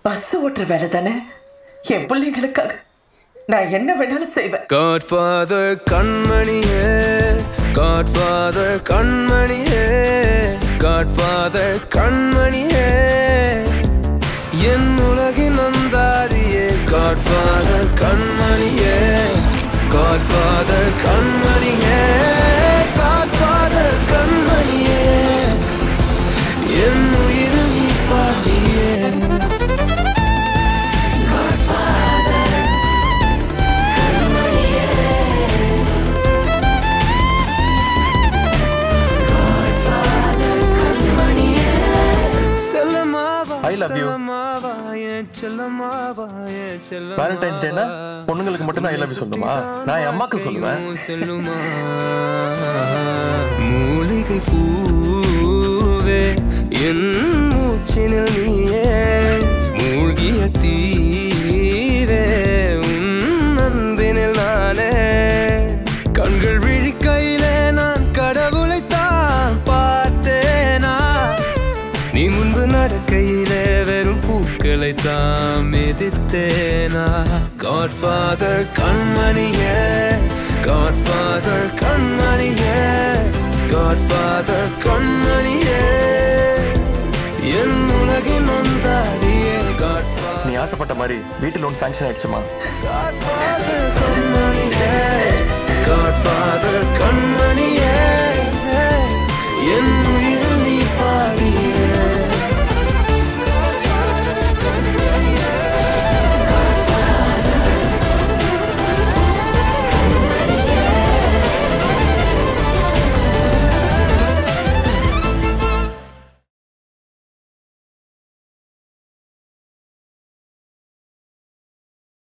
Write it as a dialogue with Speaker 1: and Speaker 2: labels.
Speaker 1: Bus ஓட்டுற வேலை தானே என் பிள்ளைங்களுக்காக நான் என்ன வேணாலும் செய்வேன்
Speaker 2: Godfather கண்மணியே Godfather கண்மணியே Godfather கண்மணியே என் உலகின் அந்தாரியே Godfather கண்மணியே Godfather கண்மணியே Godfather கண்மணியே என் உயிரில் நீ பாதியே
Speaker 3: I love you.
Speaker 2: வேலண்டைன்ஸ் டேனா
Speaker 3: பொண்ணுங்களுக்கு மட்டும் தான் I love you சொல்லணுமா? நான் என் அம்மாக்கு சொல்லுவேன்.
Speaker 2: செல்லுமா மூலிகை பூவே என் மூச்சினில் நீயே மூழ்கிய தீவே உன் அன்பினில் நானே கண்கள் விழிக்கையிலே நான் கடவுளை தான் பார்த்தேனா நீ முன்பு நடக்கையிலே வெறும் பூக்களை தான் மிதித்தேனா Godfather கண்மணியே Godfather கண்மணியே Godfather கண்மணியே என் உலகின் வந்தாரியே Godfather
Speaker 3: நீ ஆசைப்பட்ட மாதிரி வீட்டு லோன் சாங்ஷன் ஆயிடுச்சுமா
Speaker 2: Godfather கண்மணியே Godfather கண்மணியே என் உயிரில்